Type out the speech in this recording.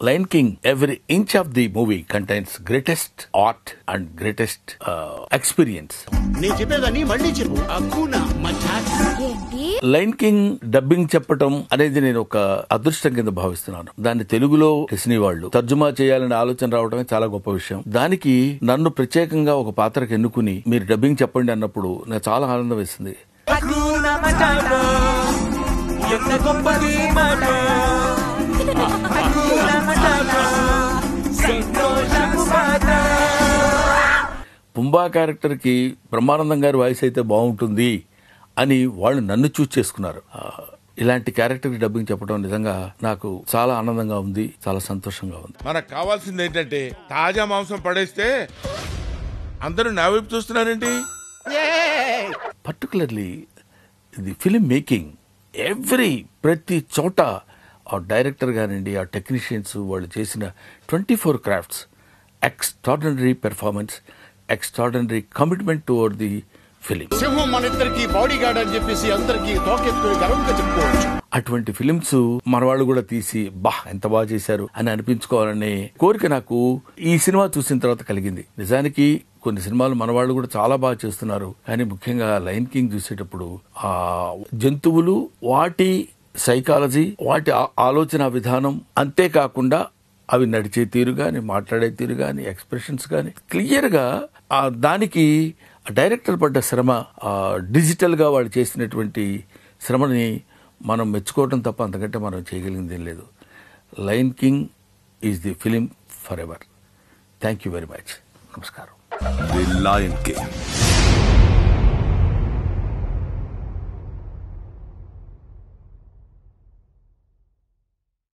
Line king every inch of the movie contains greatest art and greatest experience నేను చెప్పేదాన్ని మళ్ళీ చెప్పు అక్కున ఏంటి లైన్ కింగ్ డబ్బింగ్ చెప్పటం అనేది నేను ఒక అదృష్టం కింద భావిస్తున్నాను దాన్ని తెలుగులో డిస్నీ వాళ్ళు తర్జుమా చేయాలనే ఆలోచన రావడమే చాలా గొప్ప విషయం దానికి నన్ను ప్రత్యేకంగా ఒక పాత్రకు ఎన్నుకుని మీరు డబ్బింగ్ చెప్పండి అన్నప్పుడు నాకు చాలా ఆనందం వేసింది Hakuna Matata ఎంత గొప్పది మాట Hakuna Matata సంతోషము మాట పుంబా క్యారెక్టర్ కి బ్రహ్మానందం గారి వాయిస్ అయితే బాగుంటుంది అని వాళ్ళు నన్ను చూస్ చేసుకున్నారు ఆ, ఇలాంటి క్యారెక్టర్ కి డబ్బింగ్ చెప్పడం నిజంగా నాకు చాలా ఆనందంగా ఉంది చాలా సంతోషంగా ఉంది మనకు కావాల్సింది ఏంటంటే తాజా మాంసం పడేస్తే అందరూ నా వైపు చూస్తున్నారేంటి పర్టికులర్లీ ఇది ఫిలిం మేకింగ్ ఎవ్రీ ప్రతి చోట ఆ డైరెక్టర్ కానివ్వండి ఆ టెక్నీషియన్స్ వాళ్ళు చేసిన twenty four crafts extraordinary performance extraordinary commitment toward the film సింహం మన ఇద్దరికి బాడీ గార్డ్ అని చెప్పేసి అందరికి తోకెత్తుకుని గర్వంగా చెప్పుకోవచ్చు అటువంటి ఫిలిమ్స్ మన వాళ్ళు కూడా తీసి బా ఎంత బాగా చేశారు అని అనిపించుకోవాలనే కోరిక నాకు ఈ సినిమా చూసిన తర్వాత కలిగింది నిజానికి కొన్ని సినిమాలు మన వాళ్ళు కూడా చాలా బాగా చేస్తున్నారు కానీ ముఖ్యంగా లైన్ కింగ్ చూసేటప్పుడు ఆ జంతువులు వాటి సైకాలజీ వాటి ఆ- ఆలోచన విధానం అంతేకాకుండా అవి నడిచే తీరు గాని మాట్లాడే తీరు గాని ఎక్స్ప్రెషన్స్ గాని క్లియర్ గా ఆ దానికి డైరెక్టర్ పడ్డ శ్రమ ఆ డిజిటల్ గా వాళ్ళు చేసినటువంటి శ్రమని మనం మెచ్చుకోవడం తప్ప అంతకంటే మనం చేయగలిగింది ఏం లేదు lion king is the film for ever thank you very much నమస్కారం The Lion King.